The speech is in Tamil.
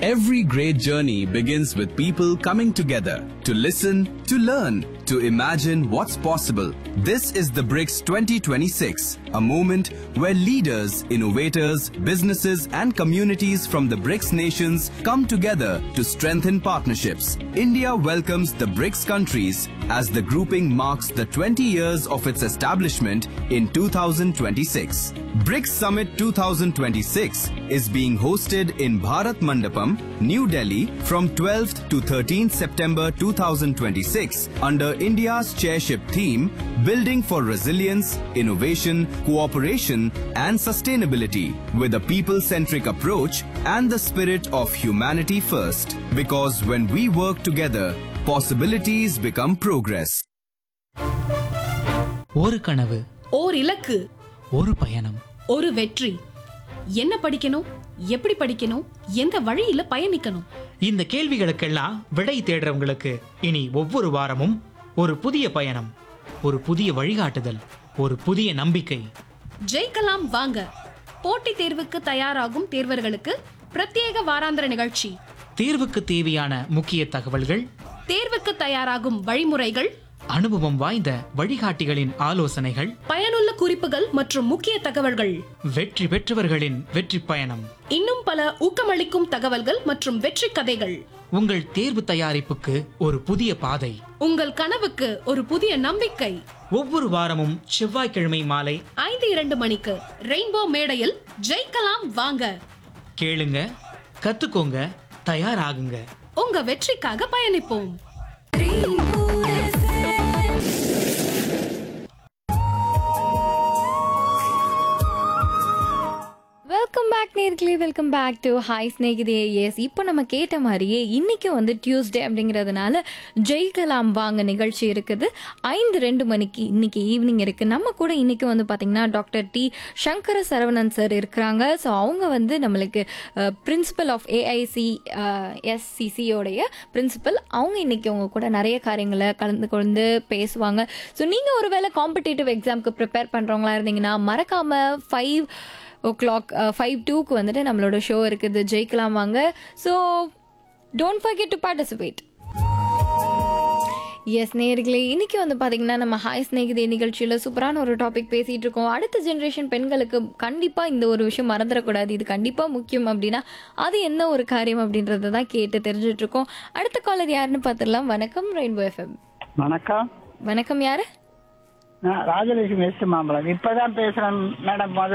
Every great journey begins with people coming together to listen, to learn, to imagine what's possible. This is the BRICS 2026, a moment where leaders, innovators, businesses, and communities from the BRICS nations come together to strengthen partnerships. India welcomes the BRICS countries as the grouping marks the 20 years of its establishment in 2026. BRICS Summit 2026 is being hosted in Bharat Mandapam, New Delhi from 12th to 13th September 2026 under India's chairship theme Building for Resilience, Innovation, Cooperation and Sustainability with a people-centric approach and the spirit of humanity first. Because when we work together, possibilities become progress. ஒரு கனவு ஓர் இலக்கு ஒரு பயணம் ஒரு வெற்றி என்ன படிக்கணும் எப்படி படிக்கணும் எந்த வழியில பயணிக்கணும் இந்த கேள்விகளுக்கெல்லாம் விடை தேடுறவங்களுக்கு இனி ஒவ்வொரு வாரமும் ஒரு புதிய பயணம் ஒரு புதிய வழிகாட்டுதல் ஒரு புதிய நம்பிக்கை ஜெயிக்கலாம் வாங்க போட்டித் தேர்வுக்கு தயாராகும் தேர்வர்களுக்கு பிரத்யேக வாராந்திர நிகழ்ச்சி தேர்வுக்கு தேவையான முக்கிய தகவல்கள் தேர்வுக்கு தயாராகும் வழிமுறைகள் அனுபவம் வாய்ந்த வழிகாட்டிகளின் ஆலோசனைகள் பயனுள்ள குறிப்புகள் மற்றும் முக்கிய தகவல்கள் வெற்றி பெற்றவர்களின் வெற்றி பயணம் இன்னும் பல ஊக்கமளிக்கும் தகவல்கள் மற்றும் வெற்றி கதைகள் உங்கள் தேர்வு தயாரிப்புக்கு ஒரு புதிய பாதை உங்கள் கனவுக்கு ஒரு புதிய நம்பிக்கை ஒவ்வொரு வாரமும் செவ்வாய்க்கிழமை மாலை ஐந்து இரண்டு மணிக்கு ரெயின்போ மேடையில் ஜெயிக்கலாம் வாங்க கேளுங்க கத்துக்கோங்க தயாராகுங்க உங்க வெற்றிக்காக பயணிப்போம் வெல்கம் பேக் நேர்களே வெல்கம் பேக் டு ஹாய் ஸ்நேகிதே எஸ் இப்போ நம்ம கேட்ட மாதிரியே இன்னைக்கு வந்து டியூஸ்டே அப்படிங்கிறதுனால ஜெயிக்கலாம் வாங்க நிகழ்ச்சி இருக்குது ஐந்து ரெண்டு மணிக்கு இன்னைக்கு ஈவினிங் இருக்குது நம்ம கூட இன்னைக்கு வந்து பார்த்திங்கன்னா doctor D Sankara Saravanan sir இருக்கிறாங்க ஸோ அவங்க வந்து நம்மளுக்கு பிரின்சிபல் ஆஃப் ஏஐசி எஸ்சிசியோடைய பிரின்சிபல் அவங்க இன்னைக்கு அவங்க கூட நிறைய காரியங்களை கலந்து கொண்டு பேசுவாங்க ஸோ நீங்கள் ஒருவேளை காம்படிட்டிவ் எக்ஸாமுக்கு ப்ரிப்பேர் பண்ணுறவங்களா இருந்தீங்கன்னா மறக்காமல் ஃபைவ் ஓ கிளாக் ஃபைவ் டூக்கு வந்துட்டு நம்மளோட ஷோ இருக்குது ஜெயிக்கலாம் வாங்க so don't forget to participate yes நேர்களே இன்னைக்கு வந்து பார்த்தீங்கன்னா நம்ம ஹாய் ஸ்நேகிதே நிகழ்ச்சியில் சூப்பரான ஒரு டாபிக் பேசிகிட்டு இருக்கோம் அடுத்த ஜென்ரேஷன் பெண்களுக்கு கண்டிப்பாக இந்த ஒரு விஷயம் மறந்துடக்கூடாது இது கண்டிப்பாக முக்கியம் அப்படின்னா அது என்ன ஒரு காரியம் அப்படின்றத தான் கேட்டு தெரிஞ்சுட்டு இருக்கோம் அடுத்த காலர் யாருன்னு பார்த்துடலாம் வணக்கம் ரெயின்போ எஃப்எம் வணக்கம் வணக்கம் யாரு நான் ராஜலட்சுமி வெஸ்ட் மாம்பலம் இப்பதான் பேசுறேன் மேடம்